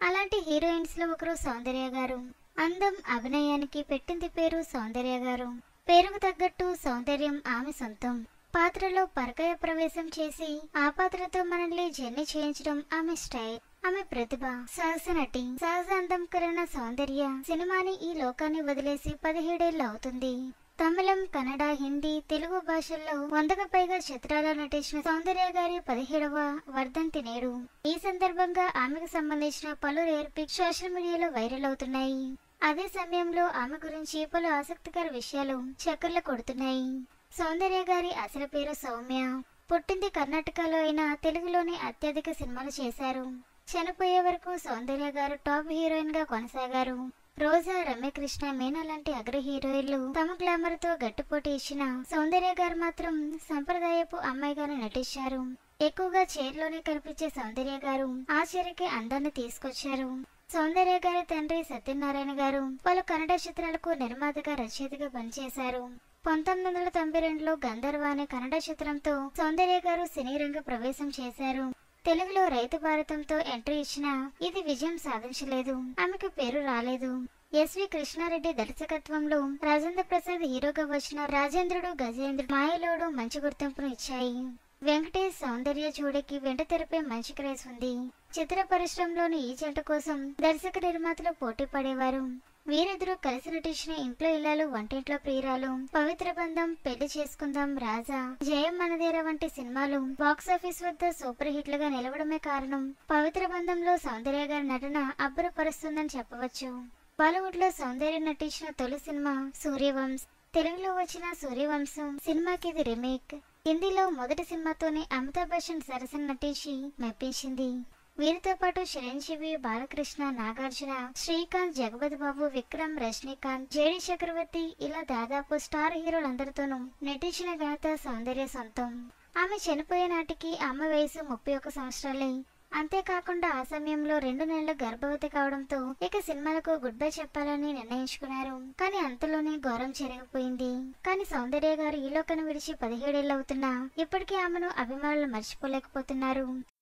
అలాంటి హీరోయిన్స్ లో ఒకరు సౌందర్య గారు అందం అభినయానికి పెట్టింది పేరు సౌందర్య గారు పేరుకు తగ్గట్టు సౌందర్యం ఆమె సొంతం పాత్రలో పరకాయ ప్రవేశం చేసి ఆ పాత్రతో మనల్ని జర్నీ చేయించడం ఆమె స్టైల్ ఆమె ప్రతిభ సహజ నటి సహజ అందం కలిగిన సౌందర్య సినిమాని ఈ లోకాన్ని వదిలేసి పదిహేడేళ్లు అవుతుంది తమిళం కన్నడ హిందీ తెలుగు భాషల్లో వందకు పైగా చిత్రాల్లో నటించిన సౌందర్య గారి పదిహేడవ వర్ధంతి నేడు ఈ సందర్భంగా ఆమెకు సంబంధించిన పలు రేర్ పిక్ సోషల్ మీడియాలో వైరల్ అవుతున్నాయి అదే సమయంలో ఆమె గురించి పలు ఆసక్తికర విషయాలు చక్కర్లు కొడుతున్నాయి సౌందర్య గారి అసలు పేరు సౌమ్య పుట్టింది కర్ణాటకలో అయినా తెలుగులోనే అత్యధిక సినిమాలు చేశారు చనిపోయే వరకు సౌందర్య గారు టాప్ హీరోయిన్ గా కొనసాగారు రోజా రమ్యకృష్ణ మీనా లాంటి అగ్ర హీరోయిన్లు తమ గ్లామర్ తో గట్టిపోటీ ఇచ్చిన సౌందర్య గారు మాత్రం సంప్రదాయపు అమ్మాయిగానే నటించారు ఎక్కువగా చైర్లోనే కనిపించే సౌందర్య గారు ఆశ్చర్యకి అందాన్ని తీసుకొచ్చారు సౌందర్య గారి తండ్రి సత్యనారాయణ గారు పలు కన్నడ చిత్రాలకు నిర్మాతగా రచయితగా పనిచేశారు పంతొమ్మిది వందల తొంభై రెండులో గంధర్వ అనే కన్నడ చిత్రంతో సౌందర్య గారు సినీ రంగ ప్రవేశం చేశారు తెలుగులో రైతు భారతంతో ఎంట్రీ ఇచ్చినా ఇది విజయం సాధించలేదు ఆమెకు పేరు రాలేదు ఎస్వి కృష్ణారెడ్డి దర్శకత్వంలో రాజేంద్ర ప్రసాద్ హీరోగా వచ్చిన రాజేంద్రుడు గజేంద్రుడు మాయలోడు మంచి గుర్తింపును ఇచ్చాయి వెంకటేష్ సౌందర్య జోడికి వెంట తెరపై మంచి క్రేజ్ ఉంది చిత్ర పరిశ్రమలోని ఈ జంట కోసం దర్శక నిర్మాతలు పోటీ పడేవారు వీరిద్దరూ కలిసి నటించిన ఇంట్లో ఇల్లాలు వంటింట్లో ప్రియురాలు పవిత్ర బంధం పెళ్లి చేసుకుందాం రాజా జయం మనదేరా వంటి సినిమాలు బాక్సాఫీస్ వద్ద సూపర్ హిట్లుగా నిలవడమే కారణం పవిత్ర బంధంలో సౌందర్య గారి నటన అబ్బురపరుస్తుందని చెప్పవచ్చు బాలీవుడ్ లో సౌందర్య నటించిన తొలి సినిమా సూర్యవంశ్ తెలుగులో వచ్చిన సూర్యవంశం సినిమాకి ఇది రీమేక్ హిందీలో మొదటి సినిమాతోనే అమితాబ్ బచ్చన్ సరసన నటించి మెప్పించింది వీరితో పాటు చిరంజీవి బాలకృష్ణ నాగార్జున శ్రీకాంత్ జగపతి బాబు విక్రమ్ రజనీకాంత్ జేడి చక్రవర్తి ఇలా దాదాపు స్టార్ హీరోలందరితోనూ నటించిన ఘనత సౌందర్య సొంతం ఆమె చనిపోయే నాటికి ఆమె వయసు ముప్పై ఒక్క సంవత్సరాలే అంతేకాకుండా ఆ సమయంలో రెండు నెలలు గర్భవతి కావడంతో ఇక సినిమాలకు గుడ్ బై చెప్పాలని నిర్ణయించుకున్నారు కానీ అంతలోనే ఘోరం జరిగిపోయింది కానీ సౌందర్య గారు ఈ లోకాన్ని విడిచి పదిహేడేళ్ళు అవుతున్నా ఇప్పటికీ ఆమెను అభిమానులు మర్చిపోలేకపోతున్నారు